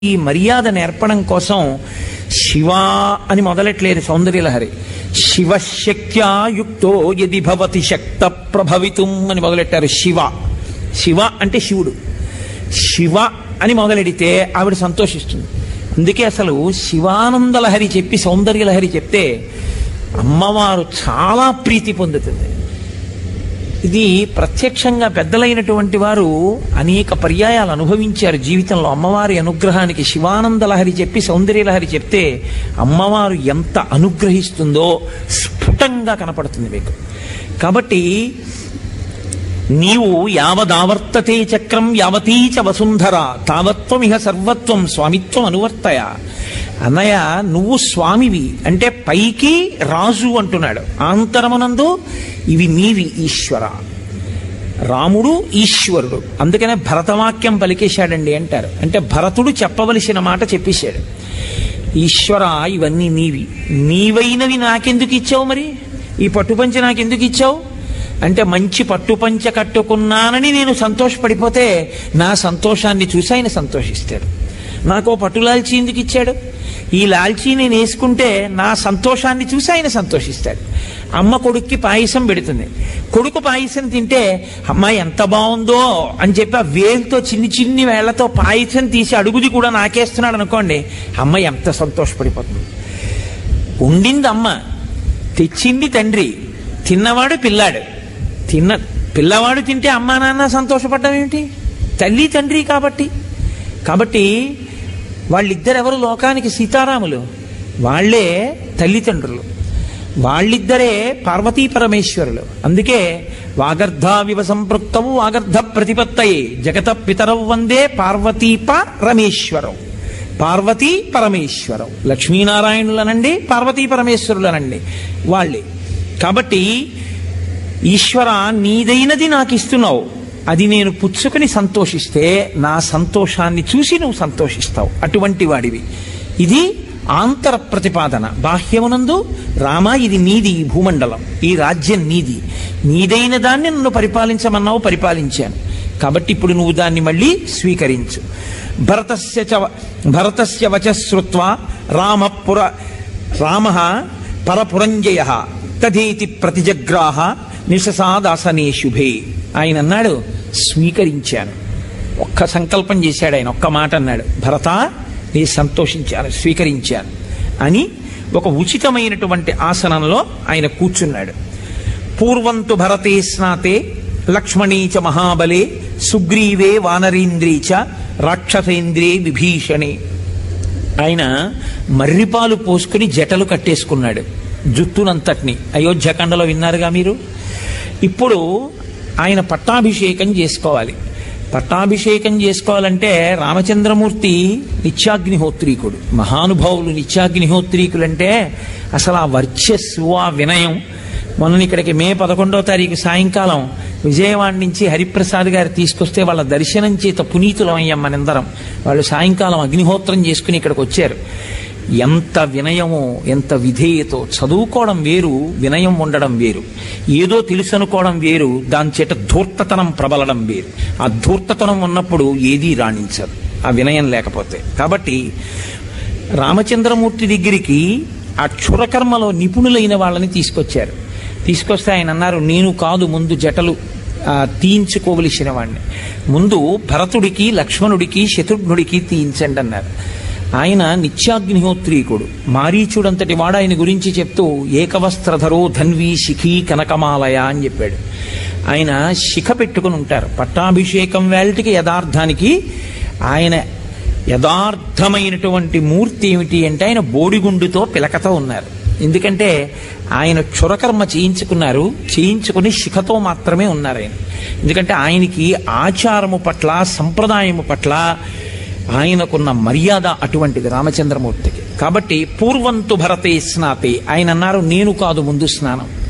ఈ మర్యాద నేర్పడం కోసం శివ అని మొదలెట్లేరు సౌందర్యలహరి శివశక్త్యా యుక్తో యది భవతి శక్త ప్రభవితుం అని మొదలెట్టారు శివ శివ అంటే శివుడు శివ అని మొదలెడితే ఆవిడ సంతోషిస్తుంది అందుకే అసలు శివానందలహరి చెప్పి సౌందర్యలహరి చెప్తే అమ్మవారు చాలా ప్రీతి పొందుతుంది ఇది ప్రత్యక్షంగా పెద్దలైనటువంటి వారు అనేక పర్యాయాలు అనుభవించారు జీవితంలో అమ్మవారి అనుగ్రహానికి శివానంద లహరి చెప్పి సౌందర్యలహరి చెప్తే అమ్మవారు ఎంత అనుగ్రహిస్తుందో స్ఫుటంగా కనపడుతుంది మీకు కాబట్టి నీవు యావదావర్తతే చక్రం యావతీచ వసుంధర తావత్వమిహ సర్వత్వం స్వామిత్వం అనువర్తయ అన్నయ్య నువ్వు స్వామివి అంటే పైకి రాజు అంటున్నాడు ఆంతరమునందు ఇవి నీవి ఈశ్వర రాముడు ఈశ్వరుడు అందుకనే భరతవాక్యం పలికేశాడండి అంటారు అంటే భరతుడు చెప్పవలసిన మాట చెప్పేశాడు ఈశ్వర ఇవన్నీ నీవి నీవైనవి నాకెందుకు ఇచ్చావు మరి ఈ పట్టుపంచ నాకెందుకు ఇచ్చావు అంటే మంచి పట్టుపంచ కట్టుకున్నానని నేను సంతోషపడిపోతే నా సంతోషాన్ని చూసి ఆయన సంతోషిస్తాడు నాకు పట్టు లాల్చీ ఎందుకు ఇచ్చాడు ఈ లాల్చీ నేను వేసుకుంటే నా సంతోషాన్ని చూసి ఆయన సంతోషిస్తాడు అమ్మ కొడుక్కి పాయసం పెడుతుంది కొడుకు పాయసం తింటే అమ్మ ఎంత బాగుందో అని చెప్పి ఆ వేలుతో చిన్ని చిన్ని వేళ్లతో పాయసం తీసి అడుగుది కూడా నాకేస్తున్నాడు అనుకోండి అమ్మ ఎంత సంతోషపడిపోతుంది ఉండింది అమ్మ తెచ్చింది తండ్రి తిన్నవాడు పిల్లాడు తిన్న పిల్లవాడు తింటే అమ్మా నాన్న సంతోషపడ్డం ఏమిటి తల్లి తండ్రి కాబట్టి కాబట్టి వాళ్ళిద్దరు ఎవరు లోకానికి సీతారాములు వాళ్ళే తల్లిదండ్రులు వాళ్ళిద్దరే పార్వతీ పరమేశ్వరులు అందుకే వాగర్ధావివ సంపృక్తవు వాగర్ధ ప్రతిపత్తయే జగత పితరవు వందే పార్వతీప రమేశ్వరం పార్వతీ పరమేశ్వరం లక్ష్మీనారాయణులనండి పార్వతీ పరమేశ్వరులనండి వాళ్ళే కాబట్టి ఈశ్వర నీదైనది నాకు ఇస్తున్నావు అది నేను పుచ్చుకుని సంతోషిస్తే నా సంతోషాన్ని చూసి నువ్వు సంతోషిస్తావు అటువంటి వాడివి ఇది ఆంతర ప్రతిపాదన బాహ్యమునందు రామ ఇది నీది ఈ భూమండలం ఈ రాజ్యం నీది నీదైన దాన్ని నన్ను పరిపాలించమన్నావు పరిపాలించాను కాబట్టి ఇప్పుడు నువ్వు దాన్ని మళ్ళీ స్వీకరించు భరతస్య చ భరతస్య వచశ్రుత్వ రామ పుర రామ పరపురంజయ తదేతి ప్రతిజగ్రాహ నిశసాదాసనే శుభే ఆయన అన్నాడు స్వీకరించాను ఒక్క సంకల్పం చేశాడు ఆయన ఒక్క మాట అన్నాడు భరత నీ సంతోషించాను స్వీకరించాను అని ఒక ఉచితమైనటువంటి ఆసనంలో ఆయన కూర్చున్నాడు పూర్వంతు భరతే స్నాతే లక్ష్మణీ చ మహాబలే సుగ్రీవే వానరీంద్రీ చ రాక్షసేంద్రే విభీషణే ఆయన మర్రిపాలు పోసుకుని జటలు కట్టేసుకున్నాడు జుట్టునంతటిని అయోధ్యఖండలో విన్నారుగా మీరు ఇప్పుడు ఆయన పట్టాభిషేకం చేసుకోవాలి పట్టాభిషేకం చేసుకోవాలంటే రామచంద్రమూర్తి నిత్యాగ్నిహోత్రీకుడు మహానుభావులు నిత్యాగ్నిహోత్రీకులంటే అసలు ఆ వర్చస్సు ఆ వినయం మొన్న ఇక్కడికి మే పదకొండో తారీఖు సాయంకాలం విజయవాడ నుంచి హరిప్రసాద్ గారు తీసుకొస్తే వాళ్ళ దర్శనం చేత పునీతులమయ్యాం మనందరం వాళ్ళు సాయంకాలం అగ్నిహోత్రం చేసుకుని ఇక్కడికి వచ్చారు ఎంత వినయమో ఎంత విధేయతో చదువుకోవడం వేరు వినయం ఉండడం వేరు ఏదో తెలుసు అనుకోవడం వేరు దాని చేత ధూర్తతనం ప్రబలడం వేరు ఆ ధూర్తతనం ఉన్నప్పుడు ఏదీ రాణించదు ఆ వినయం లేకపోతే కాబట్టి రామచంద్రమూర్తి దగ్గరికి ఆ క్షురకర్మలో నిపుణులైన వాళ్ళని తీసుకొచ్చారు తీసుకొస్తే ఆయన అన్నారు నేను కాదు ముందు జటలు ఆ, తీయించుకోవలసిన వాడిని ముందు భరతుడికి లక్ష్మణుడికి శత్రుఘ్నుడికి తీయించండి అన్నారు ఆయన నిత్యాగ్నిహోత్రీకుడు మారీచుడంతటి వాడు ఆయన గురించి చెప్తూ ఏకవస్త్రధరో ధన్వి శిఖీ కనకమాలయ అని చెప్పాడు ఆయన శిఖ పెట్టుకుని ఉంటారు పట్టాభిషేకం వేళటికి యథార్థానికి ఆయన యథార్థమైనటువంటి మూర్తి ఏమిటి అంటే ఆయన బోడిగుండుతో పిలకతో ఉన్నారు ఎందుకంటే ఆయన క్షురకర్మ చేయించుకున్నారు చేయించుకుని శిఖతో మాత్రమే ఉన్నారు ఆయన ఎందుకంటే ఆయనకి ఆచారము పట్ల సంప్రదాయము పట్ల ఆయనకున్న మర్యాద అటువంటిది రామచంద్రమూర్తికి కాబట్టి పూర్వంతు భరతే స్నాతే ఆయన అన్నారు నేను కాదు ముందు స్నానం